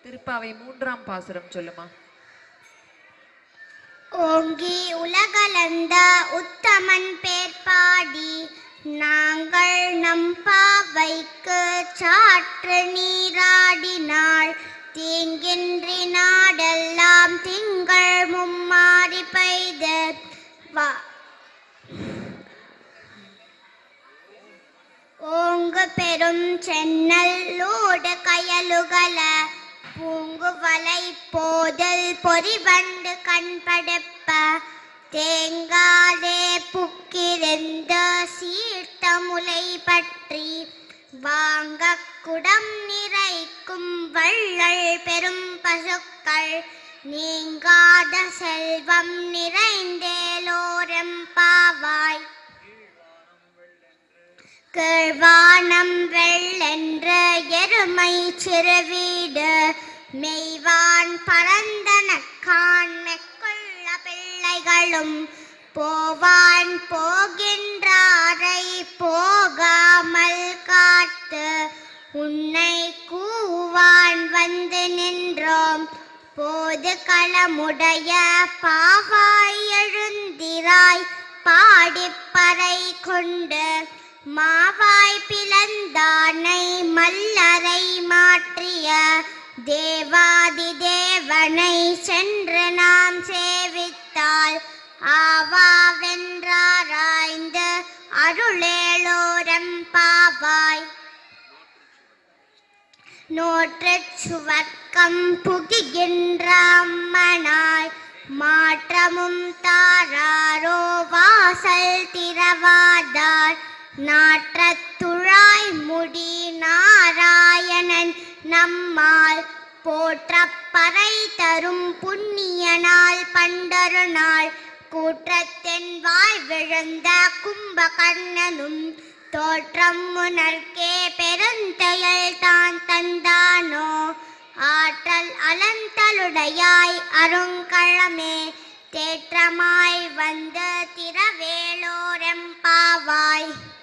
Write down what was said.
திருப்பாவை மூன்றாம் பாசுரம் சொல்லுமா ஓங்கி உலகளந்த உத்தமன் பேர் பாடி நாங்கள் நம் பாவைக்கு சாற்று நீராடினாள் தீங்கின்றி நாடெல்லாம் திங்கள் மும்மாறி பெய்து வா ஓங்கு பெரும் சென்னல்லோடு கயலுகல பூங்கு வலை போதல் பொறிவண்டு கண்படுப்ப தேங்காதே புக்கிருந்த சீர்த்த முலை பற்றி வாங்க குடம் நிறைக்கும் வள்ளல் பெரும் பசுக்கள் நீங்காத செல்வம் நிறைந்தேலோரம் பாவாய் கீழ்வானம் வெள்ளென்ற எருமை சிறுவீடு மெய்வான் பரந்தனக்கான் மெக்குள்ள பிள்ளைகளும் போவான் போகின்றாரை போகாமல் காத்து உன்னை கூவான் வந்து நின்றோம் போது களமுடைய பாவாய் எழுந்திராய் பாடிப்பறை கொண்டு மாவாய் பிளந்தானை மல்லரை மாற்றிய தேவாதி தேவனை சென்று நாம் சேவித்தால் ஆவாவென்றாராய்ந்து அருளேலோரம் பாவாய் நோற்றச் சுவர்க்கம் புகிகின்ற அம்மனாய் மாற்றமும் தாராரோ வாசல் திறவாதார் நாற்றத் துழாய் முடி நாராயணன் நம்மால் போற்றப் பறை தரும் புண்ணிய நாள் பண்டரு நாள் கூற்றத்தென் வாய் விழுந்த கும்பகர்ணனும் தோற்றம் உனர்க்கே பெருந்தெயல் தான் தந்தானோ ஆற்றல் அலந்தலுடையாய் அருங்கழமே தேற்றமாய் வந்த திரவேலோரெம்பாவாய்